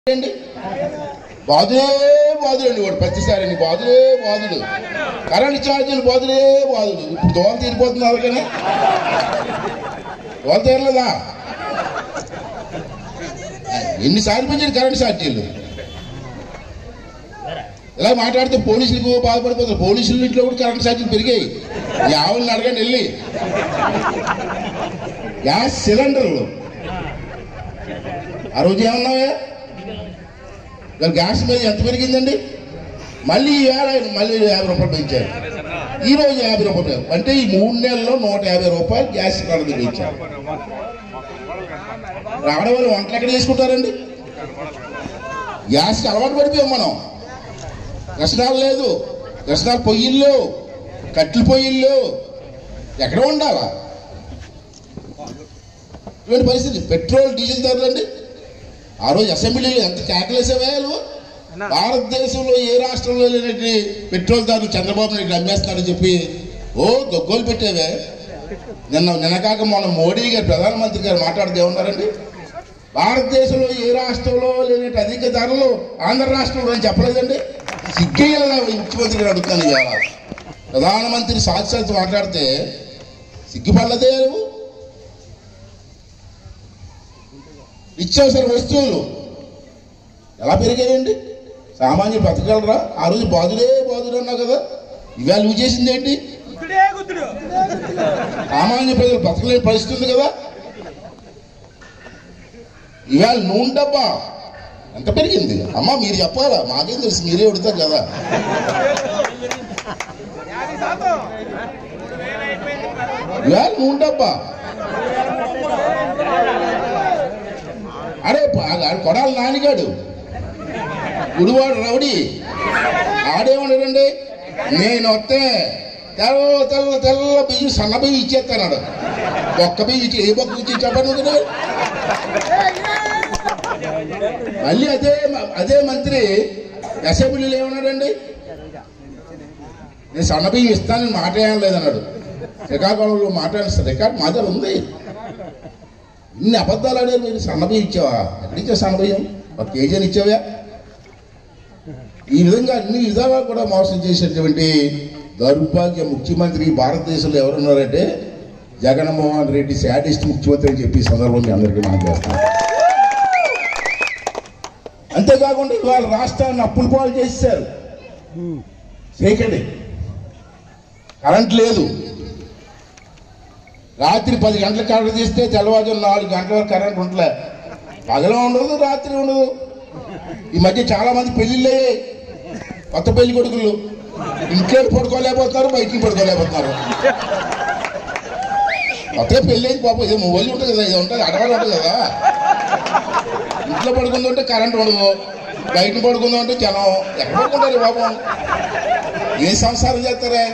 అండి బాధుడే బాధుడండి వాడు ప్రతిసారి అండి బాధుడే బాధుడు కరెంట్ ఛార్జీలు బాధుడే బాధుడు ఇప్పుడు దోమ తీరిపోతున్నారు కానీ దోమ తీరలేదా ఎన్నిసార్లు పెంచారు కరెంట్ ఛార్జీలు ఇలా మాట్లాడితే పోలీసులకు బాధపడిపోతారు పోలీసుల ఇంట్లో కూడా కరెంట్ ఛార్జీలు పెరిగాయి ఈ ఆవులను అడగండి వెళ్ళి గ్యాస్ సిలిండర్లు ఆ రోజు ఏమన్నావా దాని గ్యాస్ మీద ఎంత పెరిగిందండి మళ్ళీ ఈ వేళ మళ్ళీ యాభై రూపాయలు పెంచారు ఈ రోజు యాభై రూపాయలు పెంచారు. అంటే ఈ మూడు నెలల్లో నూట యాభై రూపాయలు గ్యాస్ సిలిండర్ పెంచారు రావడం వల్ల వంటలు ఎక్కడ చేసుకుంటారండి గ్యాస్కి అలవాటు పడిపోయాం మనం కష్టాలు లేదు కష్టాలు పొయ్యిల్లో కట్టెల పొయ్యిల్లో ఎక్కడ ఉండాలా ఇటువంటి పరిస్థితి పెట్రోల్ డీజిల్ ధరలు అండి ఆ రోజు అసెంబ్లీలో ఎంత కేకలేసేవే నువ్వు భారతదేశంలో ఏ రాష్ట్రంలో లేనటువంటి పెట్రోల్ ధరలు చంద్రబాబు నాయుడు అమ్మేస్తున్నాడని చెప్పి ఓ గొగ్గోలు పెట్టేవే నిన్న నిన్నకాక మొన్న మోడీ గారు ప్రధానమంత్రి గారు మాట్లాడితే ఏమన్నారండి భారతదేశంలో ఏ రాష్ట్రంలో లేనట్టు అధిక ధరలు ఆంధ్ర రాష్ట్రంలో అని చెప్పలేదండి సిగ్గయ్యాల ముఖ్యమంత్రి గారు అడుగుతాను ఇవాళ ప్రధానమంత్రి సాక్షాత్ మాట్లాడితే సిగ్గుపడలేదే నువ్వు నిత్యావసర వస్తువులు ఎలా పెరిగాయండి సామాన్యులు బతకగలరా ఆ రోజు బాధుడే బాధుడు అన్నావు కదా ఇవాళ నువ్వు చేసింది ఏంటి గుద్దుడే గుద్దుడు సామాన్య ప్రజలు బతకలేని పరిస్థితి ఉంది కదా ఇవాళ నూనె డబ్బా ఎంత పెరిగింది అమ్మా మీరు చెప్పాలా మాకేం తెలుసు మీరే ఉడతారు కదా యాభై శాతం ఇవాళ నూనె డబ్బా అరే పా- ఆడు కొడాలి నానిగాడు గుడివాడు రౌడీ ఆడేమన్నాడండి నేను వస్తే తెల్ల తెల్ల తెల్ల బియ్యం సన్న బియ్యం ఇచ్చేస్తాడు ఒక్క బియ్యం ఇచ్చి ఏ బొక్క ఇచ్చి చెప్పండి కదా మళ్ళీ అదే మ- అదే మంత్రి అసెంబ్లీలో ఏమన్నాడండి నేను సన్న బియ్యం ఇస్తానని మాట ఏం లేదన్నాడు శ్రీకాకుళంలో మాట రికార్డ్ మా దగ్గర ఉంది ఇన్ని అబద్ధాలు ఆడారు మీరు సన్న బియ్యం ఇచ్చావా ఎక్కడిచ్చా సన్న బియ్యం ఒక కేజీ అని ఇచ్చావా ఈ విధంగా అన్ని విధాలా కూడా మోసం చేసేటువంటి దౌర్భాగ్య ముఖ్యమంత్రి భారతదేశంలో ఎవరున్నారంటే జగన్మోహన్ రెడ్డి శాడిస్ట్ ముఖ్యమంత్రి అని చెప్పి ఈ సందర్భంగా మీ అందరికీ మనం చేస్తాం అంతేకాకుండా ఇవాళ రాష్ట్రాన్ని అప్పుల పాలు చేసేసారు చేయకండి కరెంట్ లేదు రాత్రి పది గంటల కరెంట్ తీస్తే తెల్లవారు నాలుగు గంటల వరకు కరెంట్ ఉండలే పగల ఉండదు రాత్రి ఉండదు ఈ మధ్య చాలా మంది పెళ్లిళ్ళే కొత్త పెళ్లి కొడుకులు ఇంట్లో పడుకోలేకపోతున్నారు బయటికి పడుకోలేకపోతున్నారు కొత్త పెళ్ళి అయింది పాపం ఇది మొబైల్ ఉంటుంది కదా ఇది ఉంటుంది అడవాడు ఉంటుంది కదా ఇంట్లో పడుకుందంటే కరెంట్ ఉండదు బయట పడుకుందామంటే జనం ఎక్కడ పడుకుంటారు ఈ పాపం ఏ సంసారం చేస్తారా